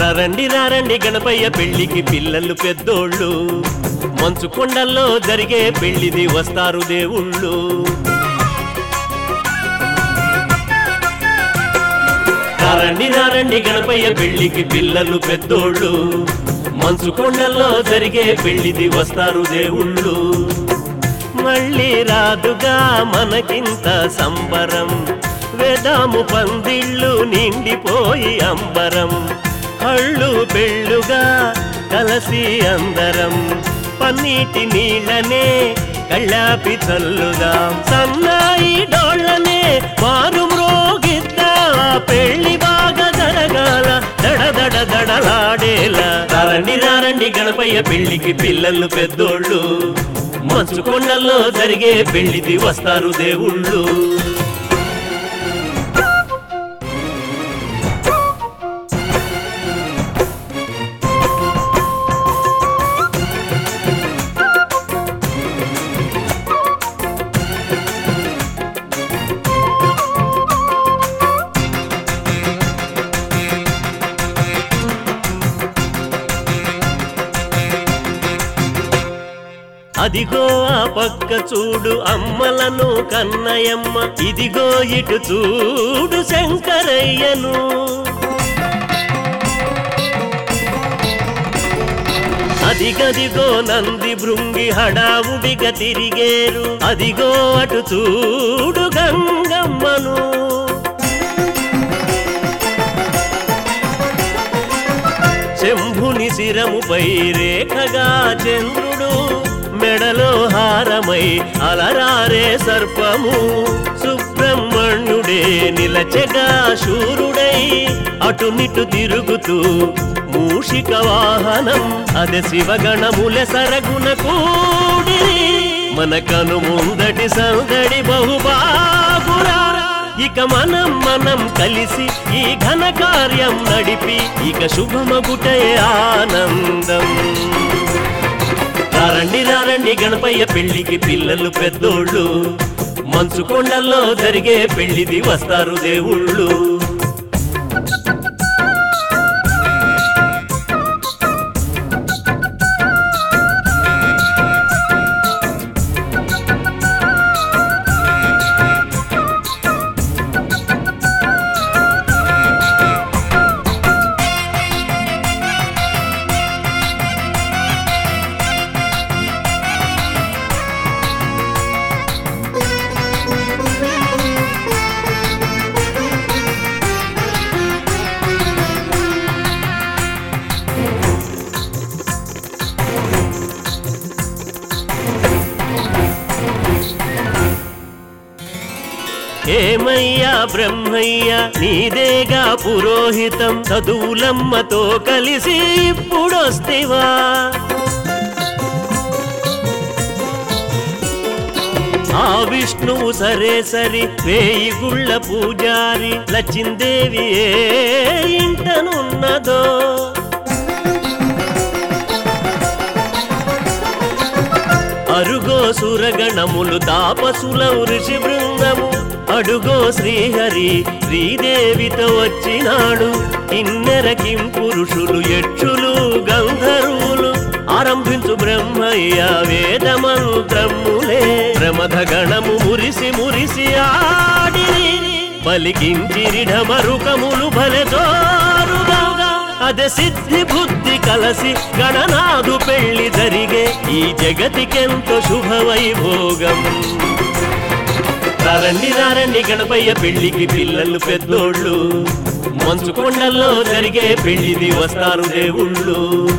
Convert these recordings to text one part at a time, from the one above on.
రారండి రారండి గణపయ్య పెళ్లికి పిల్లలు పెద్దోళ్ళు మంచు కొండల్లో జరిగే పెళ్లిది వస్తారు దేవుళ్ళు రారండి రారండి గణపయ్య పెళ్లికి పిల్లలు పెద్దోళ్ళు మంచు కొండల్లో జరిగే పెళ్లిది వస్తారు దేవుళ్ళు మళ్ళీ రాదుగా మనకింత సంబరం వేదాము పందిళ్ళు నిండిపోయి అంబరం కళ్ళు పెళ్ళుగా కలసి అందరం పన్నీటి నీళ్ళనే కళ్ళాపి చల్లుదాం సన్నాయి డోళ్ళనే మారు మ్రోగిద్దా పెళ్లి బాగా జరగాల దడ దడ దడలాడేలా రారండి రారండి గణపయ్య పెళ్లికి పిల్లలు పెద్దోళ్ళు మంచు కొండల్లో జరిగే పెళ్లిది వస్తారు దేవుళ్ళు అదిగో ఆ పక్క చూడు అమ్మలను కన్నయమ్మ ఇదిగో ఇటు చూడు శంకరయ్యను అదిగదిగో నంది భృంగి హడావుడిగా తిరిగేరు అదిగో అటు చూడు గంగమ్మను శంభుని శిరముపై రేఖగా చంద్రుడు మెడలో హారమై అలరారే సర్పము సుబ్రహ్మణ్యుడే నిలచెగా శూరుడై అటునిటు తిరుగుతూ మూషిక వాహనం అదే శివగణముల సరగుణ కూడి మనకను ముందటి సందడి బహుబాగురా ఇక మనం మనం కలిసి ఈ ఘన కార్యం నడిపి ఇక శుభమగుటే ఆనందం రారండి రారండి గణపయ్య పెళ్లికి పిల్లలు పెద్దోళ్ళు మంచు కొండల్లో జరిగే పెళ్లిది వస్తారు దేవుళ్ళు ఏమయ్యా బ్రహ్మయ్య నీదేగా పురోహితం చదువులమ్మతో కలిసి ఇప్పుడొస్తివా ఆ విష్ణువు సరే సరి వేయి గుళ్ళ పూజారి లచ్చిందేవి ఏ ఇంటనున్నదో అరుగో సురగణములు తాపసులం ఋషి బృందము అడుగో శ్రీహరి శ్రీదేవితో వచ్చినాడు కిన్నెరకిం పురుషులు యక్షులు గంధర్వులు ఆరంభించు బ్రహ్మయ్య వేద మంత్రములే ప్రమథ గణము మురిసి మురిసి ఆడి పలికించిరిఢ మరుకములు భలే జోరుగా అదే సిద్ధి బుద్ధి కలసి గణనాదు పెళ్లి జరిగే ఈ జగతికెంతో శుభవైభోగం రారండి రారండి గణపయ్య పెళ్లికి పిల్లలు పెద్దోళ్ళు మంచు కొండల్లో జరిగే పెళ్లిది వస్తారు దేవుళ్ళు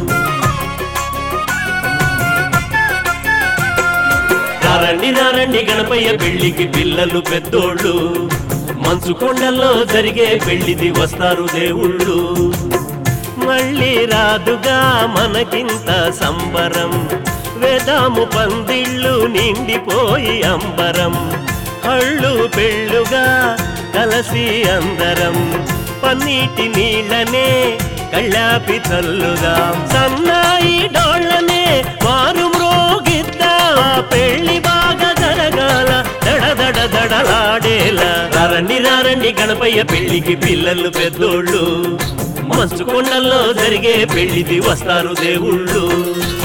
రారండి రారండి గణపయ్య పెళ్లికి పిల్లలు పెద్దోళ్ళు మంచు కొండల్లో జరిగే పెళ్లిది వస్తారు దేవుళ్ళు మళ్ళీ రాదుగా మనకింత సంబరం వేదాము పందిళ్ళు నిండిపోయి అంబరం కళ్ళు పెళ్ళుగా కలసి అందరం పన్నీటి నీళ్ళనే కళ్ళాపి చల్లుదాం సన్నాయి డోళ్ళనే మారు మ్రోగిద్దా పెళ్లి బాగా జరగాల దడ దడ దడలాడేలా రారండి రారండి గణపయ్య పెళ్లికి పిల్లలు పెద్దోళ్ళు మంచు కొండల్లో జరిగే పెళ్లిది వస్తారు దేవుళ్ళు